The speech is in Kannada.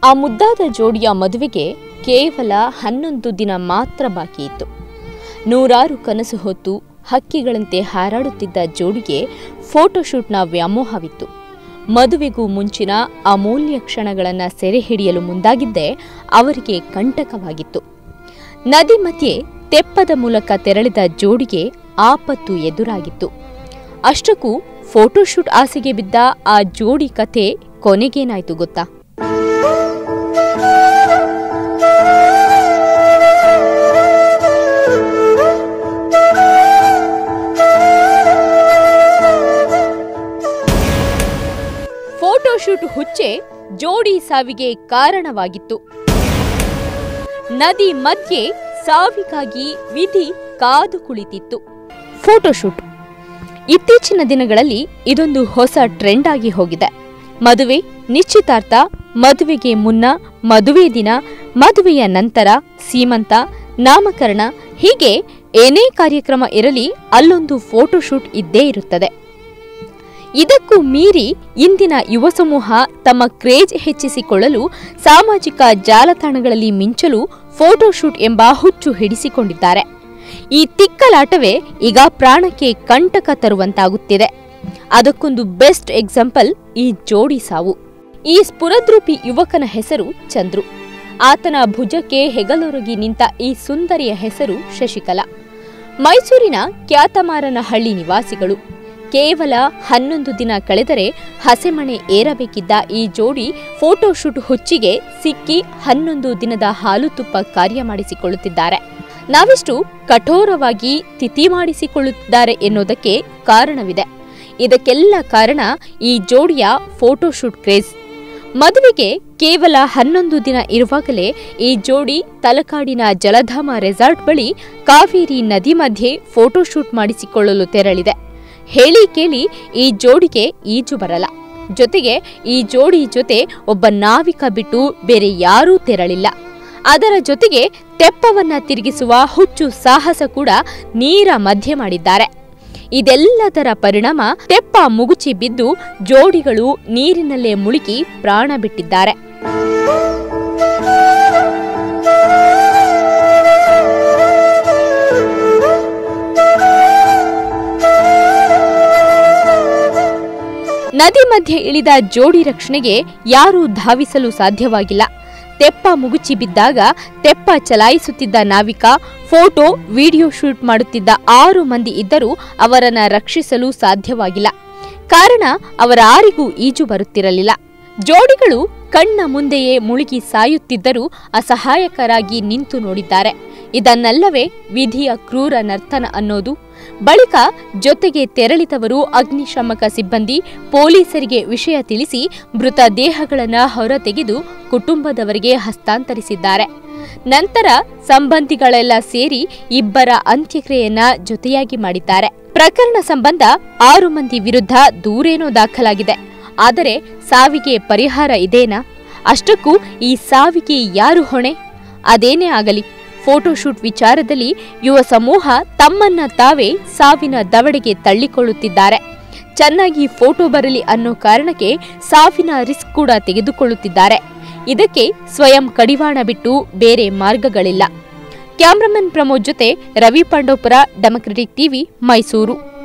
ಆ ಮುದ್ದಾದ ಜೋಡಿಯ ಮದುವೆಗೆ ಕೇವಲ ಹನ್ನೊಂದು ದಿನ ಮಾತ್ರ ಬಾಕಿ ಇತ್ತು ನೂರಾರು ಕನಸು ಹೊತ್ತು ಹಕ್ಕಿಗಳಂತೆ ಹಾರಾಡುತ್ತಿದ್ದ ಜೋಡಿಗೆ ಫೋಟೋಶೂಟ್ನ ವ್ಯಾಮೋಹವಿತ್ತು ಮದುವೆಗೂ ಮುಂಚಿನ ಅಮೂಲ್ಯ ಕ್ಷಣಗಳನ್ನು ಸೆರೆ ಹಿಡಿಯಲು ಮುಂದಾಗಿದ್ದೇ ಅವರಿಗೆ ಕಂಟಕವಾಗಿತ್ತು ನದಿ ಮಧ್ಯೆ ತೆಪ್ಪದ ಮೂಲಕ ತೆರಳಿದ ಜೋಡಿಗೆ ಆಪತ್ತು ಎದುರಾಗಿತ್ತು ಅಷ್ಟಕ್ಕೂ ಫೋಟೋಶೂಟ್ ಆಸೆಗೆ ಬಿದ್ದ ಆ ಜೋಡಿ ಕಥೆ ಕೊನೆಗೇನಾಯ್ತು ಗೊತ್ತಾ ಫೋಟೋಶೂಟ್ ಹುಚ್ಚೆ ಜೋಡಿ ಸಾವಿಗೆ ಕಾರಣವಾಗಿತ್ತು ನದಿ ಮಧ್ಯೆ ಸಾವಿಗಾಗಿ ವಿಧಿ ಕಾದು ಕುಳಿತಿತ್ತು ಫೋಟೋಶೂಟ್ ಇತ್ತೀಚಿನ ದಿನಗಳಲ್ಲಿ ಇದೊಂದು ಹೊಸ ಟ್ರೆಂಡ್ ಆಗಿ ಹೋಗಿದೆ ಮದುವೆ ನಿಶ್ಚಿತಾರ್ಥ ಮದುವೆಗೆ ಮುನ್ನ ಮದುವೆ ದಿನ ಮದುವೆಯ ನಂತರ ಸೀಮಂತ ನಾಮಕರಣ ಹೀಗೆ ಏನೇ ಕಾರ್ಯಕ್ರಮ ಇರಲಿ ಅಲ್ಲೊಂದು ಫೋಟೋಶೂಟ್ ಇದ್ದೇ ಇರುತ್ತದೆ ಇದಕ್ಕೂ ಮೀರಿ ಇಂದಿನ ಯುವ ಸಮೂಹ ತಮ್ಮ ಕ್ರೇಜ್ ಹೆಚ್ಚಿಸಿಕೊಳ್ಳಲು ಸಾಮಾಜಿಕ ಜಾಲತಾಣಗಳಲ್ಲಿ ಮಿಂಚಲು ಫೋಟೋಶೂಟ್ ಎಂಬ ಹುಚ್ಚು ಹಿಡಿಸಿಕೊಂಡಿದ್ದಾರೆ ಈ ತಿಕ್ಕಲಾಟವೇ ಈಗ ಪ್ರಾಣಕ್ಕೆ ಕಂಟಕ ತರುವಂತಾಗುತ್ತಿದೆ ಅದಕ್ಕೊಂದು ಬೆಸ್ಟ್ ಎಕ್ಸಾಂಪಲ್ ಈ ಜೋಡಿ ಸಾವು ಈ ಸ್ಫುರದ್ರೂಪಿ ಯುವಕನ ಹೆಸರು ಚಂದ್ರು ಆತನ ಭುಜಕ್ಕೆ ಹೆಗಲೊರಗಿ ನಿಂತ ಈ ಸುಂದರಿಯ ಹೆಸರು ಶಶಿಕಲಾ ಮೈಸೂರಿನ ಕ್ಯಾತಮಾರನಹಳ್ಳಿ ನಿವಾಸಿಗಳು ಕೇವಲ ಹನ್ನೊಂದು ದಿನ ಕಳೆದರೆ ಹಸೆಮಣೆ ಏರಬೇಕಿದ್ದ ಈ ಜೋಡಿ ಫೋಟೋಶೂಟ್ ಹುಚ್ಚಿಗೆ ಸಿಕ್ಕಿ ಹನ್ನೊಂದು ದಿನದ ಹಾಲು ತುಪ್ಪ ಕಾರ್ಯ ಮಾಡಿಸಿಕೊಳ್ಳುತ್ತಿದ್ದಾರೆ ನಾವಿಷ್ಟು ಕಠೋರವಾಗಿ ತಿಥಿ ಮಾಡಿಸಿಕೊಳ್ಳುತ್ತಿದ್ದಾರೆ ಎನ್ನುವುದಕ್ಕೆ ಕಾರಣವಿದೆ ಇದಕ್ಕೆಲ್ಲ ಕಾರಣ ಈ ಜೋಡಿಯ ಫೋಟೋಶೂಟ್ ಕ್ರೇಜ್ ಮದುವೆಗೆ ಕೇವಲ ಹನ್ನೊಂದು ದಿನ ಇರುವಾಗಲೇ ಈ ಜೋಡಿ ತಲಕಾಡಿನ ಜಲಧಾಮ ರೆಸಾರ್ಟ್ ಬಳಿ ಕಾವೇರಿ ನದಿ ಮಧ್ಯೆ ಫೋಟೋಶೂಟ್ ಮಾಡಿಸಿಕೊಳ್ಳಲು ತೆರಳಿದೆ ಹೇಳಿ ಕೇಳಿ ಈ ಜೋಡಿಗೆ ಈಜು ಬರಲ್ಲ ಜೊತೆಗೆ ಈ ಜೋಡಿ ಜೊತೆ ಒಬ್ಬ ನಾವಿಕ ಬಿಟ್ಟು ಬೇರೆ ಯಾರೂ ತೆರಳಿಲ್ಲ ಅದರ ಜೊತೆಗೆ ತೆಪ್ಪವನ್ನ ತಿರುಗಿಸುವ ಹುಚ್ಚು ಸಾಹಸ ಕೂಡ ನೀರ ಮಧ್ಯೆ ಮಾಡಿದ್ದಾರೆ ಇದೆಲ್ಲದರ ಪರಿಣಾಮ ತೆಪ್ಪ ಮುಗುಚಿ ಬಿದ್ದು ಜೋಡಿಗಳು ನೀರಿನಲ್ಲೇ ಮುಳುಗಿ ಪ್ರಾಣ ಬಿಟ್ಟಿದ್ದಾರೆ ನದಿ ಮಧ್ಯೆ ಇಳಿದ ಜೋಡಿ ರಕ್ಷಣೆಗೆ ಯಾರೂ ಧಾವಿಸಲು ಸಾಧ್ಯವಾಗಿಲ್ಲ ತೆಪ್ಪ ಮುಗುಚಿ ಬಿದ್ದಾಗ ತೆಪ್ಪ ಚಲಾಯಿಸುತ್ತಿದ್ದ ನಾವಿಕ ಫೋಟೋ ವಿಡಿಯೋ ಶೂಟ್ ಮಾಡುತ್ತಿದ್ದ ಆರು ಮಂದಿ ಇದ್ದರೂ ಅವರನ್ನ ರಕ್ಷಿಸಲು ಸಾಧ್ಯವಾಗಿಲ್ಲ ಕಾರಣ ಅವರಾರಿಗೂ ಈಜು ಬರುತ್ತಿರಲಿಲ್ಲ ಜೋಡಿಗಳು ಕಣ್ಣ ಮುಂದೆಯೇ ಮುಳುಗಿ ಸಾಯುತ್ತಿದ್ದರೂ ಅಸಹಾಯಕರಾಗಿ ನಿಂತು ನೋಡಿದ್ದಾರೆ ಇದನ್ನಲ್ಲವೇ ವಿಧಿಯ ಕ್ರೂರ ನರ್ತನ ಅನ್ನೋದು ಬಳಿಕ ಜೊತೆಗೆ ತೆರಳಿದವರು ಅಗ್ನಿಶಾಮಕ ಸಿಬ್ಬಂದಿ ಪೊಲೀಸರಿಗೆ ವಿಷಯ ತಿಳಿಸಿ ಮೃತ ದೇಹಗಳನ್ನು ಹೊರತೆಗೆದು ಕುಟುಂಬದವರಿಗೆ ಹಸ್ತಾಂತರಿಸಿದ್ದಾರೆ ನಂತರ ಸಂಬಂಧಿಗಳೆಲ್ಲ ಸೇರಿ ಇಬ್ಬರ ಅಂತ್ಯಕ್ರಿಯೆಯನ್ನ ಜೊತೆಯಾಗಿ ಮಾಡಿದ್ದಾರೆ ಪ್ರಕರಣ ಸಂಬಂಧ ಆರು ಮಂದಿ ವಿರುದ್ಧ ದೂರೇನೋ ದಾಖಲಾಗಿದೆ ಆದರೆ ಸಾವಿಗೆ ಪರಿಹಾರ ಇದೇನಾ ಅಷ್ಟಕ್ಕೂ ಈ ಸಾವಿಗೆ ಯಾರು ಹೊಣೆ ಅದೇನೇ ಆಗಲಿ ಫೋಟೋಶೂಟ್ ವಿಚಾರದಲ್ಲಿ ಯುವ ಸಮೂಹ ತಮ್ಮನ್ನ ತಾವೇ ಸಾವಿನ ದವಡೆಗೆ ತಳ್ಳಿಕೊಳ್ಳುತ್ತಿದ್ದಾರೆ ಚೆನ್ನಾಗಿ ಫೋಟೋ ಬರಲಿ ಅನ್ನೋ ಕಾರಣಕ್ಕೆ ಸಾವಿನ ರಿಸ್ಕ್ ಕೂಡ ತೆಗೆದುಕೊಳ್ಳುತ್ತಿದ್ದಾರೆ ಇದಕ್ಕೆ ಸ್ವಯಂ ಕಡಿವಾಣ ಬಿಟ್ಟು ಬೇರೆ ಮಾರ್ಗಗಳಿಲ್ಲ ಕ್ಯಾಮ್ರಾಮನ್ ಪ್ರಮೋದ್ ಜೊತೆ ರವಿ ಪಾಂಡೋಪುರ ಡೆಮೊಕ್ರೆಟಿಕ್ ಟಿವಿ ಮೈಸೂರು